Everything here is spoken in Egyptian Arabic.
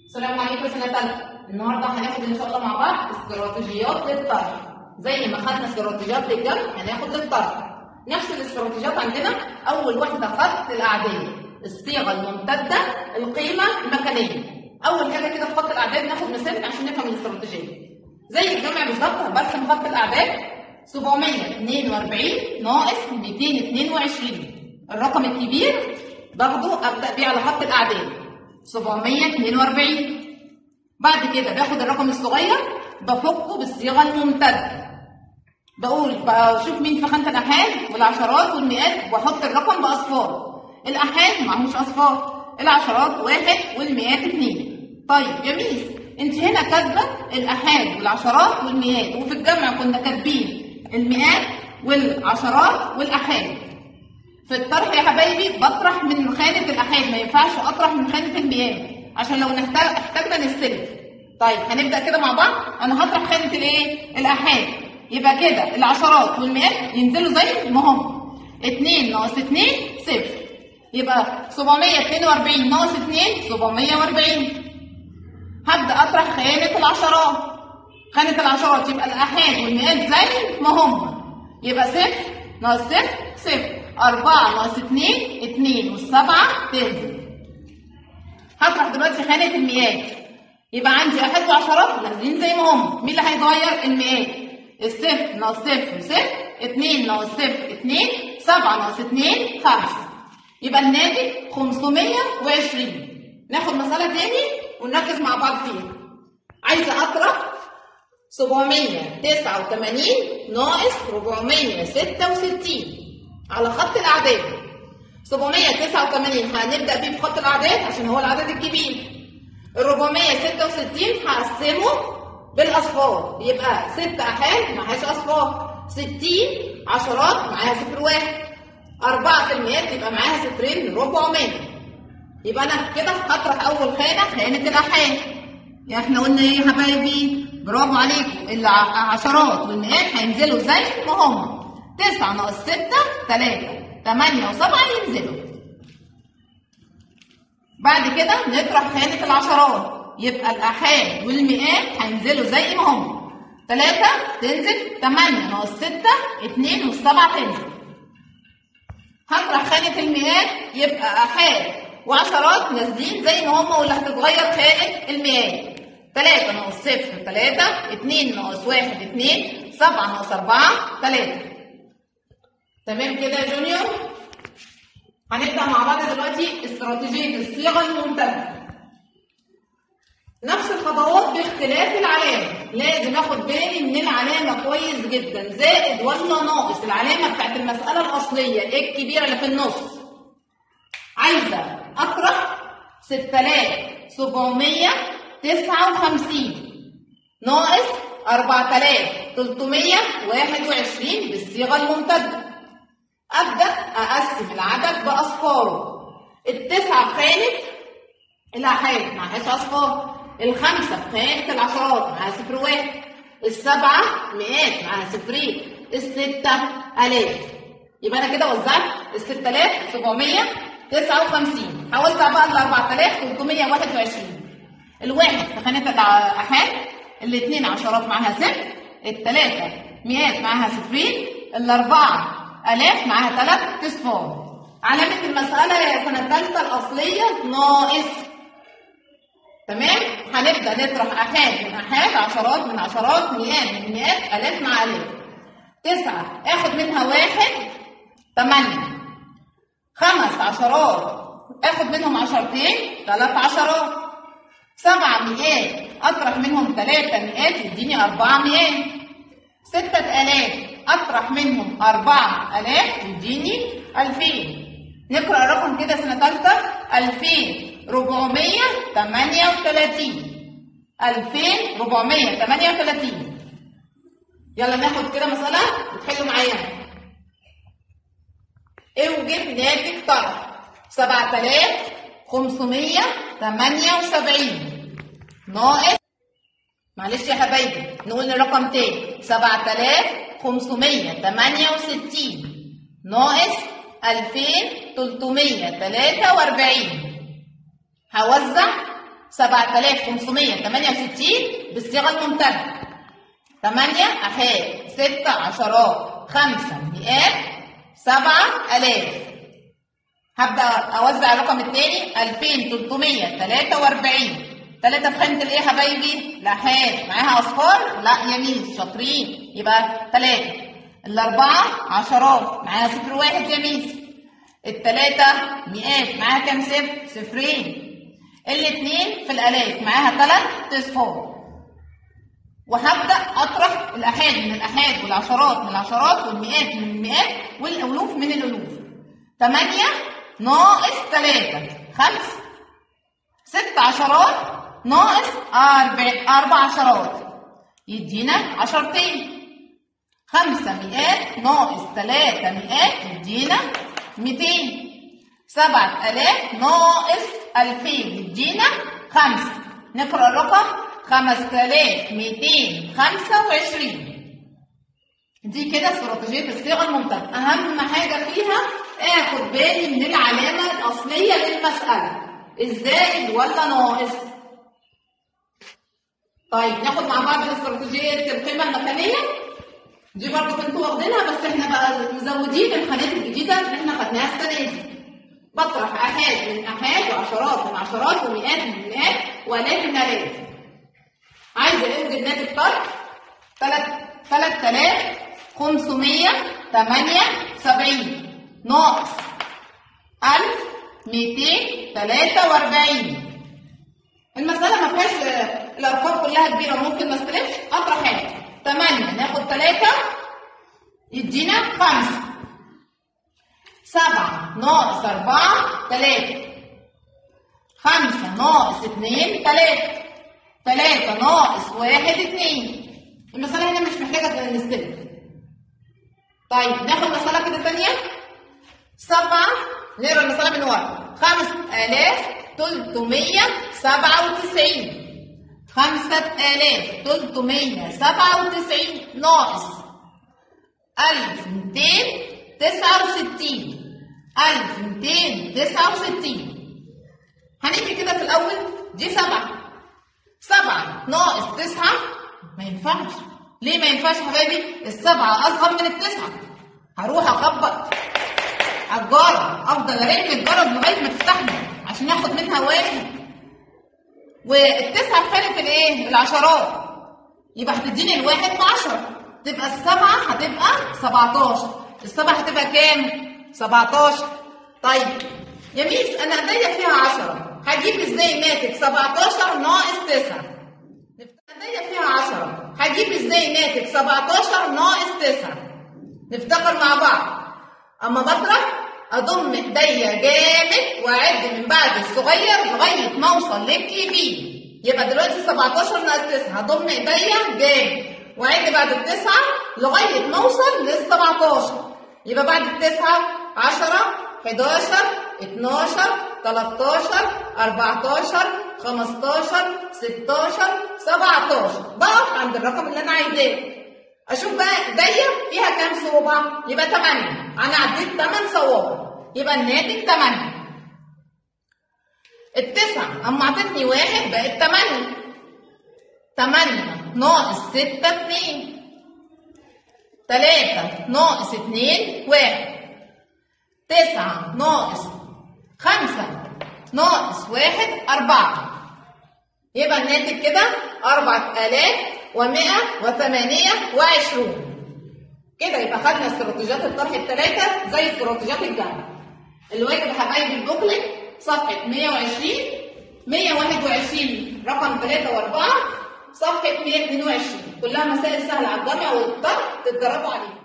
السلام عليكم سنة تالتة النهاردة هناخد إن شاء الله مع بعض استراتيجيات للطرح زي ما خدنا استراتيجيات للجمع هناخد للطرح نفس الاستراتيجيات عندنا أول واحدة خط الأعداد الصيغة الممتدة القيمة المكانية أول حاجة كده في خط الأعداد ناخد مثال عشان نفهم الاستراتيجية زي الجمع بالظبط برسم خط الأعداد 742 ناقص 222 الرقم الكبير باخده أبدأ بيه على خط الأعداد 742 بعد كده باخد الرقم الصغير بفكه بالصيغه الممتده بقول بشوف مين في خانه الاحاد والعشرات والمئات واحط الرقم باصفار الاحاد معهوش اصفار العشرات واحد والمئات اتنين طيب يا ميس انت هنا كاتبه الاحاد والعشرات والمئات وفي الجمع كنا كاتبين المئات والعشرات والاحاد في الطرح يا حبايبي بطرح من خانه الاحاد ما ينفعش اطرح من خانه المئات عشان لو نحتاج احتاجنا نستلف طيب هنبدا كده مع بعض انا هطرح خانه الايه الاحاد يبقى كده العشرات والمئات ينزلوا زي ما هم 2 ناقص 2 صفر يبقى 742 ناقص 2 740 هبدا اطرح خانه العشرات خانه العشرات يبقى الاحاد والمئات زي ما هم يبقى صفر ناقص صفر صفر 4 ناقص 2 2 والسبعه تنزل هطرح دلوقتي خانه المئات يبقى عندي احد وعشرات نازلين زي ما هم مين اللي هيتغير المئات الصفر ناقص صفر صفر اتنين ناقص صفر اتنين سبعة ناقص اتنين خمسة يبقى الناتج 520 ناخد مسألة تاني ونركز مع بعض فيها عايزة أطرح 789 ناقص 466 على خط الأعداد 789 هنبدأ بيه بخط الأعداد عشان هو العدد الكبير ال 466 هقسمه بالاصفار يبقى 6 احاد معهاش اصفار 60 عشرات معاها صفر واحد 4 في المئات يبقى معاها صفرين 400 يبقى انا كده هطرح اول خانه خانه الاحاد يعني احنا قلنا ايه يا حبايبي برافو عليكم العشرات والمئات هينزلوا زي ما هم 9 ناقص 6 3 8 و7 ينزلوا بعد كده نطرح خانة العشرات يبقى الآحاد والمئات هينزلوا زي ما هم 3 تنزل 8 ناقص 6 2 والسبعة تنزل هطرح خانة المئات يبقى آحاد وعشرات نازلين زي ما هم واللي هتتغير خانة المئات 3 ناقص 0 3 2 ناقص 1 2 7 ناقص 4 3 تمام كده يا جونيور هنبدأ مع بعض دلوقتي استراتيجية الصيغة الممتدة. نفس الخطوات باختلاف العلامة، لازم اخد بالي من العلامة كويس جدا، زائد ولا ناقص، العلامة بتاعت المسألة الأصلية الكبيرة اللي في النص. عايزة أطرح 6759 ناقص 4321 بالصيغة الممتدة. أبدأ أقسم العدد بأصفاره التسعة في خانة الآحاد معهاش أصفار الخمسة في خانة العشرات معاها صفر واحد السبعة مئات معاها صفرين الستة آلاف يبقى أنا كده وزعت الستة آلاف سبعمية تسعة وخمسين هوزع بقى ال 4321 الواحد في خانة الآحاد الاثنين عشرات معاها صفر الثلاثة مئات معاها صفرين الأربعة آلاف معاها ثلاث أصفار علامة المسألة يا سنة الثالثة الأصلية ناقص تمام هنبدأ نطرح أحاد من أحاد عشرات من عشرات مئات من مئات آلاف مع آلاف تسعة آخد منها واحد ثمانية خمس عشرات آخد منهم عشرتين ثلاث عشرات سبع مئات أطرح منهم ثلاثة مئات يديني أربعة مئات ستة آلاف أطرح منهم أربعة آلاف يديني ألفين نقرأ الرقم كده سنة تالتة ألفين ربعمية تمانية وتلاتين ألفين ربعمية تمانية وتلاتين يلا ناخد كده مسألة وتحلوا معايا اوجد ناتج طرح سبعة آلاف خمسمية تمانية وسبعين ناقص معلش يا حبايبي نقول الرقم تاني 7568 ناقص 2343 هوزع 7568 بالصيغة الممتدة 8 أحاد 6 عشرات 5 مئات 7 آلاف هبدأ أوزع الرقم الثاني 2343 3 في خانة الإيه يا حبايبي؟ الآحاد معاها أصفار؟ لا يا ميس شاطرين يبقى 3 الأربعة عشرات معاها صفر واحد يا ميس التلاتة مئات معاها كام صفر؟ صفرين الاتنين في الآلاف معاها تلات أصفار وهبدأ أطرح الآحاد من الآحاد والعشرات من العشرات والمئات من المئات والألوف من الألوف تمانية ناقص تلاتة خمسة ست عشرات ناقص أربع أربع عشرات يدينا عشرتين خمسة مئات ناقص تلاتة مئات يدينا ميتين سبعة آلاف ناقص ألفين يدينا خمسة نقرأ الرقم خمسة آلاف ميتين خمسة وعشرين دي كده استراتيجية الصيغة الممتدة أهم حاجة فيها آخد بالي من العلامة الأصلية للمسألة الزائد ولا ناقص طيب ناخد مع بعض الاستراتيجية القيمة المكانية دي برضه كنتوا واخدينها بس احنا بقى مزودين الحاجات الجديدة اللي احنا خدناها السنة دي بطرح آحاد من آحاد وعشرات من عشرات ومئات من مئات وآلاف من آلاف عايزة اوجد ناتج طرح 3578 ناقص 1243 المسألة ما فيهاش الأرقام كلها كبيرة وممكن ما استلمش أطرح حاجة 8 ناخد 3 يدينا 5 7 ناقص 4 3 5 ناقص 2 3 3 ناقص 1 2 المسألة هنا مش محتاجة نستلم طيب ناخد مسألة كده تانية 7 نقرا المسألة من ورا 5397 5397 ناقص 1269 1269 هنيجي كده في الأول دي سبعة سبعة ناقص تسعة ما ينفعش ليه ما ينفعش يا حبايبي؟ السبعة أصغر من التسعة هروح أخبط على الجارة أفضل أرن الجرس لغاية ما تفتحني عشان آخد منها واحد والتسعة في خانة الإيه؟ العشرات يبقى هتديني الواحد بعشرة تبقى السبعة هتبقى 17 السبعة هتبقى كام؟ 17 طيب يا ميس أنا إيديا فيها 10 هجيب إزاي ناتج 17 ناقص 9 إيديا فيها 10 هجيب إزاي ناتج 17 ناقص 9 نفتكر مع بعض أما بطرح أضم إيديا جامد وأعد من بعد الصغير لغاية ما أوصل للكبير يبقى دلوقتي 17 ناقص 9 هضم إيديا جامد وأعد بعد التسعة لغاية ما أوصل لل 17 يبقى بعد التسعة 10 11 12 13 14 15 16 17 بقف عند الرقم اللي أنا عايزاه اشوف بقى ايديا فيها كام صوبع يبقى 8 انا عديت 8 صوابع يبقى الناتج 8 التسعة اما اعطتني واحد بقت 8 8 ناقص 6 2 3 ناقص 2 1 9 ناقص 5 ناقص 1 4 يبقى الناتج كده 4000 ومئة وثمانية وعشرون كده يبقى خدنا استراتيجيات الطرح الثلاثة زي استراتيجيات الجمع الواجب حبايبي البوكلت صفحة 120 121 رقم 3 و4 صفحة 122 كلها مسائل سهلة على الجمع والطرح تتدربوا عليها